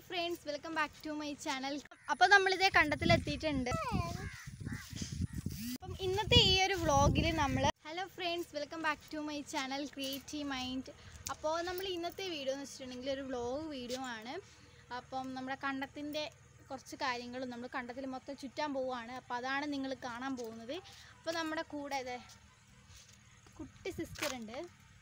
friends welcome back to my channel അപ്പോൾ നമ്മളിതേ കണ്ടത്തിലെത്തിയിട്ടുണ്ട് അപ്പം ഇന്നത്തെ ഈ ഒരു വ്ളോഗിൽ നമ്മൾ hello friends welcome back to my channel creative mind അപ്പോൾ നമ്മൾ ഇന്നത്തെ വീഡിയോ എന്ന് വെച്ചിട്ടുണ്ടെങ്കിൽ ഒരു വ്ളോഗ് വീഡിയോ ആണ് അപ്പം നമ്മുടെ കണ്ടത്തിൻ്റെ കുറച്ച് കാര്യങ്ങളും നമ്മൾ കണ്ടത്തിൽ മൊത്തം ചുറ്റാൻ പോവുകയാണ് അപ്പോൾ അതാണ് നിങ്ങൾ കാണാൻ പോകുന്നത് അപ്പോൾ നമ്മുടെ കൂടെ ഇതേ കുട്ടി സിസ്റ്റർ ഉണ്ട്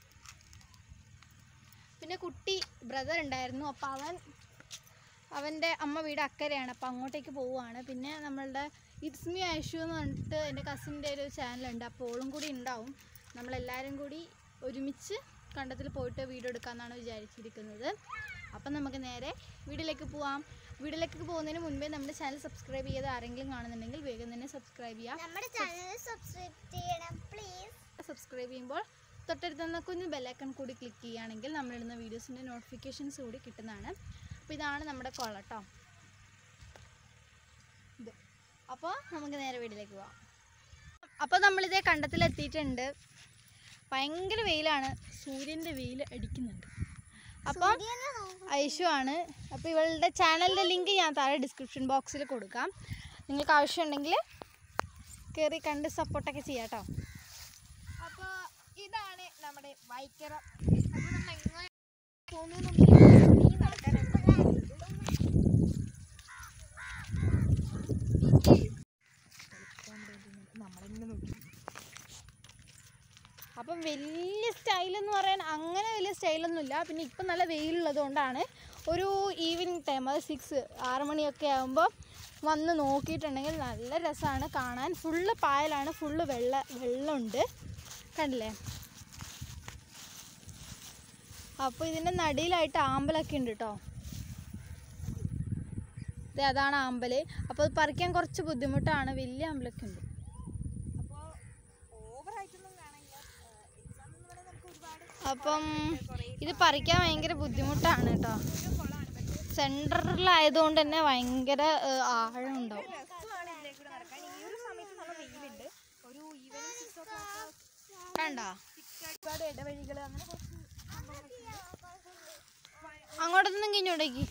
പിന്നെ കുട്ടി ബ്രദർ ഉണ്ടായിരുന്നു അപ്പോൾ അവൻ അവൻ്റെ അമ്മ വീട് അക്കരെയാണ് അപ്പോൾ അങ്ങോട്ടേക്ക് പോവുകയാണ് പിന്നെ നമ്മളുടെ ഇറ്റ്സ് മീ ഐഷു എന്ന് പറഞ്ഞിട്ട് എൻ്റെ കസിൻ്റെ ഒരു ചാനലുണ്ട് അപ്പോൾ ഓളും കൂടി ഉണ്ടാവും നമ്മളെല്ലാവരും കൂടി ഒരുമിച്ച് കണ്ടത്തിൽ പോയിട്ട് വീഡിയോ എടുക്കാമെന്നാണ് വിചാരിച്ചിരിക്കുന്നത് അപ്പം നമുക്ക് നേരെ വീഡിയോയിലേക്ക് പോവാം വീഡിയോയിലേക്ക് പോകുന്നതിന് മുൻപേ നമ്മുടെ ചാനൽ സബ്സ്ക്രൈബ് ചെയ്ത് ആരെങ്കിലും കാണുന്നുണ്ടെങ്കിൽ വേഗം തന്നെ സബ്സ്ക്രൈബ് ചെയ്യാം നമ്മുടെ ചാനൽ സബ്സ്ക്രൈബ് ചെയ്യണം പ്ലീസ് സബ്സ്ക്രൈബ് ചെയ്യുമ്പോൾ തൊട്ടടുത്തുനിന്ന് കുഞ്ഞ് ബെല്ലൈക്കൺ കൂടി ക്ലിക്ക് ചെയ്യുകയാണെങ്കിൽ നമ്മളിടുന്ന വീഡിയോസിൻ്റെ നോട്ടിഫിക്കേഷൻസ് കൂടി കിട്ടുന്നതാണ് അപ്പോൾ ഇതാണ് നമ്മുടെ കൊള്ള കേട്ടോ ഇത് അപ്പോൾ നമുക്ക് നേരെ വീട്ടിലേക്ക് പോവാം അപ്പോൾ നമ്മളിതേ കണ്ടത്തിലെത്തിയിട്ടുണ്ട് ഭയങ്കര വെയിലാണ് സൂര്യൻ്റെ വെയിൽ അടിക്കുന്നുണ്ട് അപ്പം ഐഷു ആണ് അപ്പോൾ ഇവളുടെ ചാനലിൻ്റെ ലിങ്ക് ഞാൻ താഴെ ഡിസ്ക്രിപ്ഷൻ ബോക്സിൽ കൊടുക്കാം നിങ്ങൾക്ക് ആവശ്യമുണ്ടെങ്കിൽ കയറി കണ്ട് സപ്പോർട്ടൊക്കെ ചെയ്യാം കേട്ടോ അപ്പോൾ ഇതാണ് നമ്മുടെ വൈക്കറ അപ്പോൾ നമ്മൾ എങ്ങനെ പോകുന്നു അപ്പം വലിയ സ്റ്റൈലെന്ന് പറയാൻ അങ്ങനെ വലിയ സ്റ്റൈലൊന്നുമില്ല പിന്നെ ഇപ്പം നല്ല വെയിലുള്ളത് കൊണ്ടാണ് ഒരു ഈവനിങ് ടൈം അത് സിക്സ് ആറ് മണിയൊക്കെ ആകുമ്പോൾ വന്ന് നോക്കിയിട്ടുണ്ടെങ്കിൽ നല്ല രസമാണ് കാണാൻ ഫുള്ള് പായലാണ് ഫുള്ള് വെള്ള വെള്ളമുണ്ട് കണ്ടില്ലേ അപ്പോൾ ഇതിൻ്റെ നടിയിലായിട്ട് ആമ്പലൊക്കെ ഉണ്ട് കേട്ടോ ഇത് അതാണ് ആമ്പൽ അപ്പോൾ അത് പറിക്കാൻ കുറച്ച് ബുദ്ധിമുട്ടാണ് വലിയ ആമ്പലൊക്കെ ഉണ്ട് അപ്പം ഇത് പറിക്കാൻ ഭയങ്കര ബുദ്ധിമുട്ടാണ് കേട്ടോ സെൻറ്ററിലായതുകൊണ്ട് തന്നെ ഭയങ്കര ഏഹ്, ആഴം ഉണ്ടാവും കണ്ടോ അങ്ങോട്ടൊന്നും കിഞ്ഞോടേക്ക്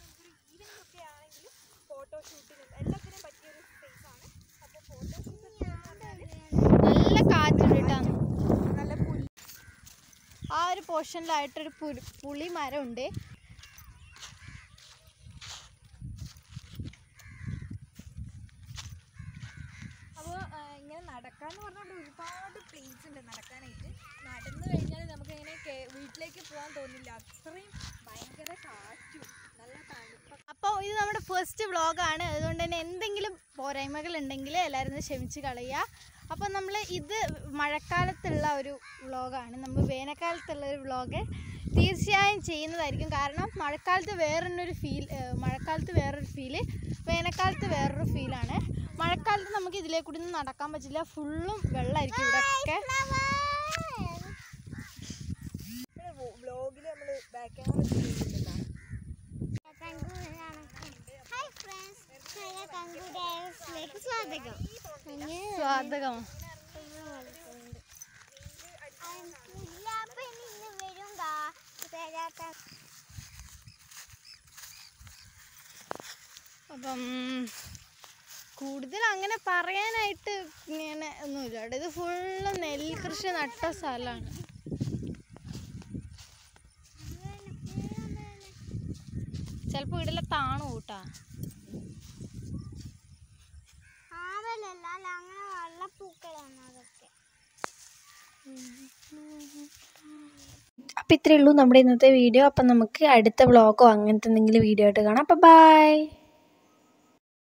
നല്ല കാറ്റുണ്ട് കേട്ടോ ആ ഒരു പോർഷനിലായിട്ടൊരു പുരി- പുളി മരം ഉണ്ട് അപ്പോൾ ഇങ്ങനെ നടക്കാന്ന് പറഞ്ഞാൽ ഒരുപാട് പ്ലേസ് ഉണ്ട് നടക്കാനായിട്ട് നടന്നു കഴിഞ്ഞാൽ നമുക്ക് ഇങ്ങനെ കേ- വീട്ടിലേക്ക് പോകാൻ തോന്നില്ല അത്രയും ഭയങ്കര കാറ്റും നല്ല തണുപ്പൊക്കെ അപ്പോൾ ഇത് നമ്മുടെ ഫസ്റ്റ് വ്ളോഗാണ് അതുകൊണ്ട് തന്നെ എന്തെങ്കിലും പോരായ്മകൾ ഉണ്ടെങ്കിൽ എല്ലാവരും ഒന്ന് ക്ഷമിച്ച് കളയുക അപ്പോൾ നമ്മൾ ഇത് മഴക്കാലത്തുള്ള ഒരു വ്ളോഗാണ് നമ്മൾ വേനൽക്കാലത്തുള്ള ഒരു വ്ളോഗ് തീർച്ചയായും ചെയ്യുന്നതായിരിക്കും കാരണം മഴക്കാലത്ത് വേറൊരു ഫീൽ മഴക്കാലത്ത് വേറൊരു ഫീല് വേനൽക്കാലത്ത് വേറൊരു ഫീലാണ് മഴക്കാലത്ത് നമുക്ക് ഇതിലേ കൂടി ഒന്നും നടക്കാൻ പറ്റില്ല ഫുള്ളും വെള്ളമായിരിക്കും ഇവിടെയൊക്കെ വ്ലോഗിൽ നമ്മൾ ബാക്ക് ക്യാമറ ചെയ്യുന്നുണ്ടല്ലോ ഹായ് ഫ്രണ്ട്സ് ഹലോ കങ്കു ഡയറക്സിലേക്ക് സ്വാഗതം സ്വാഗതം ഇല്ല അപ്പൊ ഇനി ഇന്ന് വരും കാ തരാത്ത അപ്പം കൂടുതൽ അങ്ങനെ പറയാനായിട്ട് ഇങ്ങനെ ഒന്നുമില്ല കേട്ടോ ഇത് ഫുള്ള് നെൽകൃഷി നട്ട സ്ഥലമാണ് ചിലപ്പോൾ വീട്ടിലെ താണു കൂട്ടാ ആവലല്ല അല്ല അങ്ങനെ വെള്ളപ്പൂക്കളാണ് അതൊക്കെ അപ്പോൾ ഇത്രയേ ഉള്ളൂ നമ്മുടെ ഇന്നത്തെ വീഡിയോ അപ്പം നമുക്ക് അടുത്ത വ്ളോഗോ അങ്ങനത്തെ എന്തെങ്കിലും വീഡിയോ ആയിട്ട് കാണാം അപ്പോൾ ബൈ